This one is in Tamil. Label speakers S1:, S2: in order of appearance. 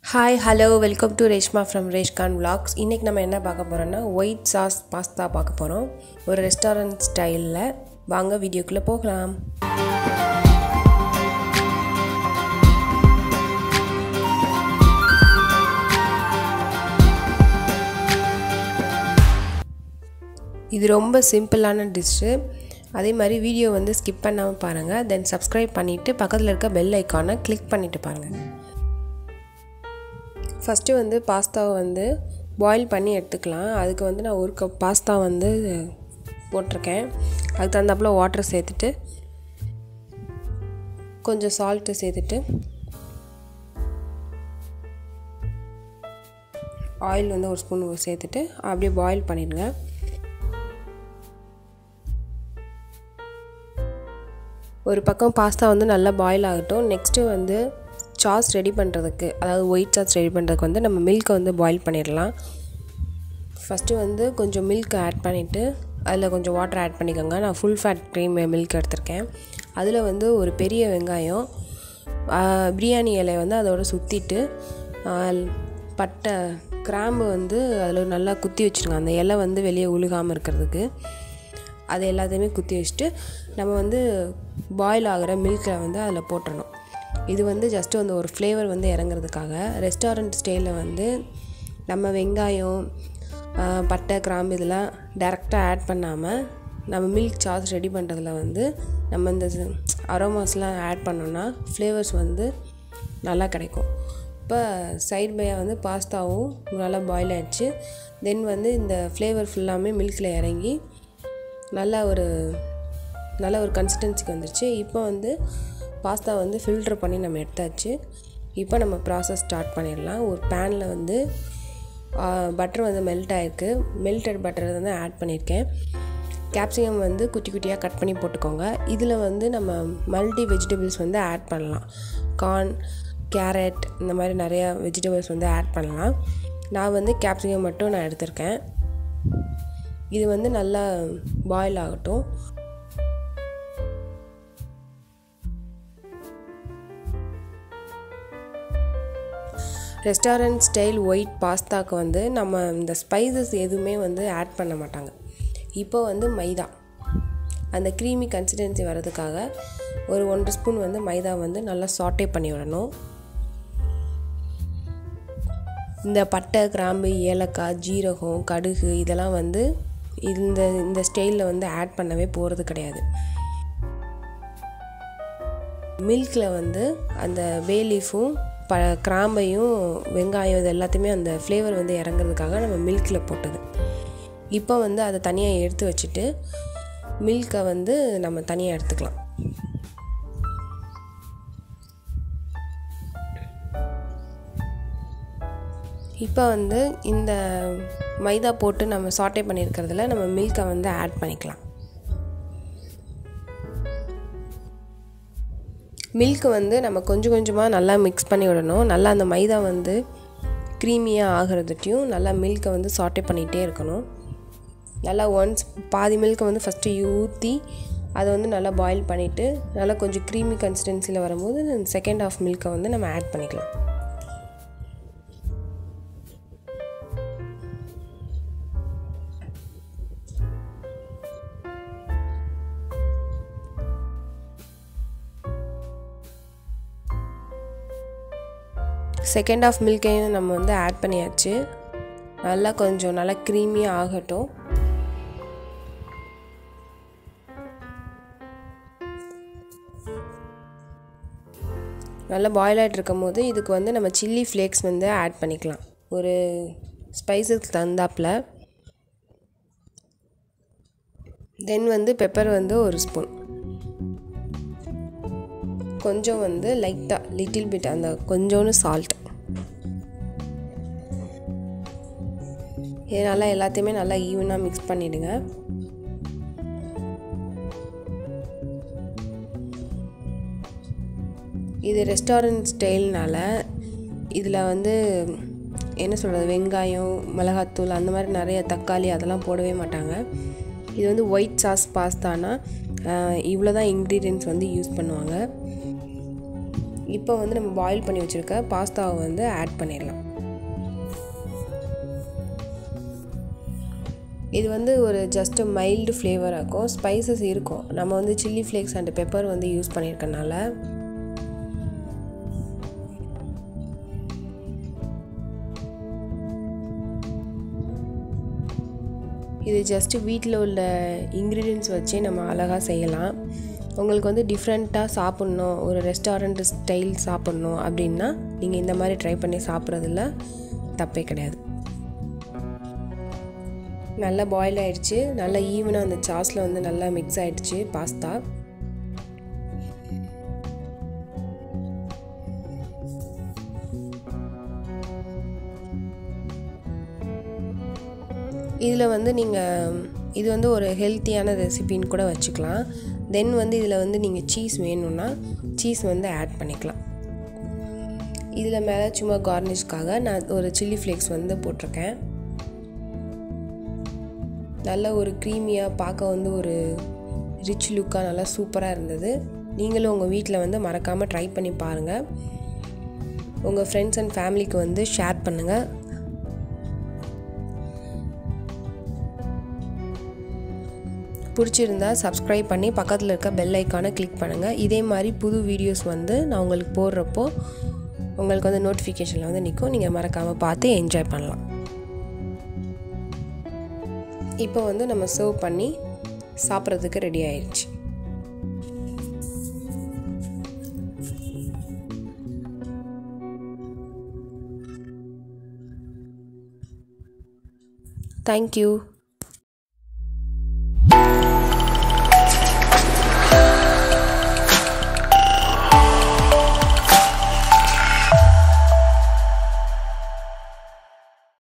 S1: hi hello welcome to Reshma from Reshkan vlogs இன்றைக்கி நம்ம என்ன பார்க்க போகிறோம்னா ஒயிட் சாஸ் பாஸ்தா பார்க்க போகிறோம் ஒரு ரெஸ்டாரண்ட் ஸ்டைலில் வாங்க வீடியோக்குள்ளே போகலாம் இது ரொம்ப சிம்பிளான டிஷ்ஷு அதே மாதிரி வீடியோ வந்து ஸ்கிப் பண்ணாமல் பாருங்கள் தென் சப்ஸ்கிரைப் பண்ணிவிட்டு பக்கத்தில் இருக்க பெல் ஐக்கானை கிளிக் பண்ணிவிட்டு பாருங்கள் ஃபஸ்ட்டு வந்து பாஸ்தாவை வந்து பாயில் பண்ணி எடுத்துக்கலாம் அதுக்கு வந்து நான் ஒரு கப் பாஸ்தா வந்து போட்டிருக்கேன் அதுக்கு தகுந்தாப்புல வாட்டர் சேர்த்துட்டு கொஞ்சம் சால்ட்டு சேர்த்துட்டு ஆயில் வந்து ஒரு ஸ்பூன் சேர்த்துட்டு அப்படியே பாயில் பண்ணிடுங்க ஒரு பக்கம் பாஸ்தா வந்து நல்லா பாயில் ஆகட்டும் நெக்ஸ்ட்டு வந்து சாஸ் ரெடி பண்ணுறதுக்கு அதாவது ஒயிட் சாஸ் ரெடி பண்ணுறதுக்கு வந்து நம்ம மில்க்கை வந்து பாயில் பண்ணிடலாம் ஃபஸ்ட்டு வந்து கொஞ்சம் மில்க் ஆட் பண்ணிவிட்டு அதில் கொஞ்சம் வாட்டர் ஆட் பண்ணிக்கோங்க நான் ஃபுல் ஃபேட் க்ரீம் மில்க் எடுத்திருக்கேன் அதில் வந்து ஒரு பெரிய வெங்காயம் பிரியாணி இலையை வந்து அதோட சுற்றிட்டு பட்டை கிராம்பு வந்து அதில் நல்லா குத்தி வச்சுருங்க அந்த இலை வந்து வெளியே உழுகாமல் இருக்கிறதுக்கு அது எல்லாத்தையுமே குத்தி வச்சுட்டு நம்ம வந்து பாயில் ஆகிற மில்கை வந்து அதில் போட்டுடணும் இது வந்து ஜஸ்ட்டு வந்து ஒரு ஃப்ளேவர் வந்து இறங்குறதுக்காக ரெஸ்டாரண்ட் ஸ்டைலில் வந்து நம்ம வெங்காயம் பட்டை கிராம்பு இதெல்லாம் டேரெக்டாக ஆட் பண்ணாமல் நம்ம மில்க் சாஸ் ரெடி பண்ணுறதுல வந்து நம்ம இந்த அரோமாஸ்லாம் ஆட் பண்ணோன்னா ஃப்ளேவர்ஸ் வந்து நல்லா கிடைக்கும் இப்போ சைட் பையாக வந்து பாஸ்தாவும் நல்லா பாயில் ஆகிடுச்சு தென் வந்து இந்த ஃப்ளேவர் ஃபுல்லாமே மில்கில் இறங்கி நல்ல ஒரு நல்ல ஒரு கன்சிஸ்டன்சிக்கு வந்துருச்சு இப்போ வந்து பாஸ்தா வந்து ஃபில்ட்ரு பண்ணி நம்ம எடுத்தாச்சு இப்போ நம்ம ப்ராசஸ் ஸ்டார்ட் பண்ணிடலாம் ஒரு பேனில் வந்து பட்டர் வந்து மெல்ட் ஆகிருக்கு மெல்டட் பட்டர் வந்து ஆட் பண்ணியிருக்கேன் கேப்சிகம் வந்து குட்டி குட்டியாக கட் பண்ணி போட்டுக்கோங்க இதில் வந்து நம்ம மல்டி வெஜிடபிள்ஸ் வந்து ஆட் பண்ணலாம் கார்ன் கேரட் இந்த மாதிரி நிறையா வெஜிடபிள்ஸ் வந்து ஆட் பண்ணலாம் நான் வந்து கேப்சிகம் மட்டும் நான் எடுத்திருக்கேன் இது வந்து நல்லா பாயில் ஆகட்டும் ரெஸ்டாரண்ட் ஸ்டைல் ஒயிட் பாஸ்தாக்கு வந்து நம்ம இந்த ஸ்பைசஸ் எதுவுமே வந்து ஆட் பண்ண மாட்டாங்க இப்போ வந்து மைதா அந்த க்ரீமி கன்சிஸ்டன்சி வர்றதுக்காக ஒரு ஒன்றரை ஸ்பூன் வந்து மைதா வந்து நல்லா சாட்டே பண்ணி விடணும் இந்த பட்டை கிராம்பு ஏலக்காய் ஜீரகம் கடுகு இதெல்லாம் வந்து இந்த இந்த ஸ்டைலில் வந்து ஆட் பண்ணவே போகிறது கிடையாது மில்கில் வந்து அந்த வேலீஃபும் ப கிராம்பையும் வெங்காயம் இது எல்லாத்தையுமே அந்த ஃப்ளேவர் வந்து இறங்குறதுக்காக நம்ம மில்கில் போட்டது இப்போ வந்து அதை தனியாக எடுத்து வச்சுட்டு மில்கை வந்து நம்ம தனியாக எடுத்துக்கலாம் இப்போ வந்து இந்த மைதா போட்டு நம்ம சாட்டே பண்ணியிருக்கிறதுல நம்ம மில்கை வந்து ஆட் பண்ணிக்கலாம் மில்க் வந்து நம்ம கொஞ்சம் கொஞ்சமாக நல்லா மிக்ஸ் பண்ணி விடணும் நல்லா அந்த மைதா வந்து க்ரீமியாக ஆகிறதுட்டையும் நல்லா மில்கை வந்து சாட்டே பண்ணிகிட்டே இருக்கணும் நல்லா ஒன்ஸ் பாதி மில்கை வந்து ஃபஸ்ட்டு ஊற்றி அதை வந்து நல்லா பாயில் பண்ணிவிட்டு நல்லா கொஞ்சம் க்ரீமி கன்சிஸ்டன்சியில் வரும்போது செகண்ட் ஆஃப் மில்கை வந்து நம்ம ஆட் பண்ணிக்கலாம் செகண்ட் ஆஃப் மில்கையும் நம்ம வந்து ஆட் பண்ணியாச்சு நல்லா கொஞ்சம் நல்லா க்ரீமியாக ஆகட்டும் நல்லா பாயில் ஆகிட்டு இருக்கும் போது இதுக்கு வந்து நம்ம சில்லி ஃப்ளேக்ஸ் வந்து ஆட் பண்ணிக்கலாம் ஒரு ஸ்பைசஸ் தந்தாப்பில் தென் வந்து பெப்பர் வந்து ஒரு ஸ்பூன் கொஞ்சம் வந்து லைட்டாக லிட்டில் பிட் அந்த கொஞ்சோன்னு சால்ட் இது நல்லா எல்லாத்தையுமே நல்லா ஈவனாக மிக்ஸ் பண்ணிவிடுங்க இது ரெஸ்டாரண்ட் ஸ்டைல்னால இதில் வந்து என்ன சொல்கிறது வெங்காயம் மிளகாத்தூள் அந்த மாதிரி நிறைய தக்காளி அதெல்லாம் போடவே மாட்டாங்க இது வந்து ஒயிட் சாஸ் பாஸ்தானா இவ்வளோ தான் இன்க்ரீடியன்ட்ஸ் வந்து யூஸ் பண்ணுவாங்க இப்போ வந்து நம்ம பாயில் பண்ணி வச்சுருக்க பாஸ்தாவை வந்து ஆட் பண்ணிடலாம் இது வந்து ஒரு ஜஸ்ட் மைல்டு ஃப்ளேவராக இருக்கும் ஸ்பைசஸ் இருக்கும் நம்ம வந்து சில்லி ஃப்ளேக்ஸ் அண்ட் பெப்பர் வந்து யூஸ் பண்ணியிருக்கனால இது ஜஸ்ட்டு வீட்டில் உள்ள இன்க்ரீடியன்ஸ் வச்சு நம்ம அழகாக செய்யலாம் உங்களுக்கு வந்து டிஃப்ரெண்ட்டாக சாப்பிட்ணும் ஒரு ரெஸ்டாரண்ட் ஸ்டைல் சாப்பிட்ணும் அப்படின்னா நீங்கள் இந்த மாதிரி ட்ரை பண்ணி சாப்பிட்றதுல தப்பே கிடையாது நல்லா பாயில் ஆகிடுச்சு நல்லா ஈவனாக அந்த சாஸில் வந்து நல்லா மிக்ஸ் ஆகிடுச்சு பாஸ்தா இதில் வந்து நீங்கள் இது வந்து ஒரு ஹெல்த்தியான ரெசிபின்னு கூட வச்சுக்கலாம் தென் வந்து இதில் வந்து நீங்கள் சீஸ் வேணும்னா சீஸ் வந்து ஆட் பண்ணிக்கலாம் இதில் மேலே சும்மா கார்னிஷ்காக நான் ஒரு சில்லி ஃப்ளேக்ஸ் வந்து போட்டிருக்கேன் நல்ல ஒரு க்ரீமியாக பார்க்க வந்து ஒரு ரிச் லுக்காக நல்லா சூப்பராக இருந்தது நீங்களும் உங்கள் வீட்டில் வந்து மறக்காமல் ட்ரை பண்ணி பாருங்கள் உங்கள் ஃப்ரெண்ட்ஸ் அண்ட் ஃபேமிலிக்கு வந்து ஷேர் பண்ணுங்கள் பிடிச்சிருந்தா சப்ஸ்கிரைப் பண்ணி பக்கத்தில் இருக்க பெல் ஐக்கானை கிளிக் பண்ணுங்கள் இதே மாதிரி புது வீடியோஸ் வந்து நான் உங்களுக்கு போடுறப்போ உங்களுக்கு வந்து நோட்டிஃபிகேஷனில் வந்து நிற்கும் நீங்கள் மறக்காமல் பார்த்து என்ஜாய் பண்ணலாம் இப்போ வந்து நம்ம சர்வ் பண்ணி சாப்பிட்றதுக்கு ரெடி ஆயிடுச்சு தேங்க்யூ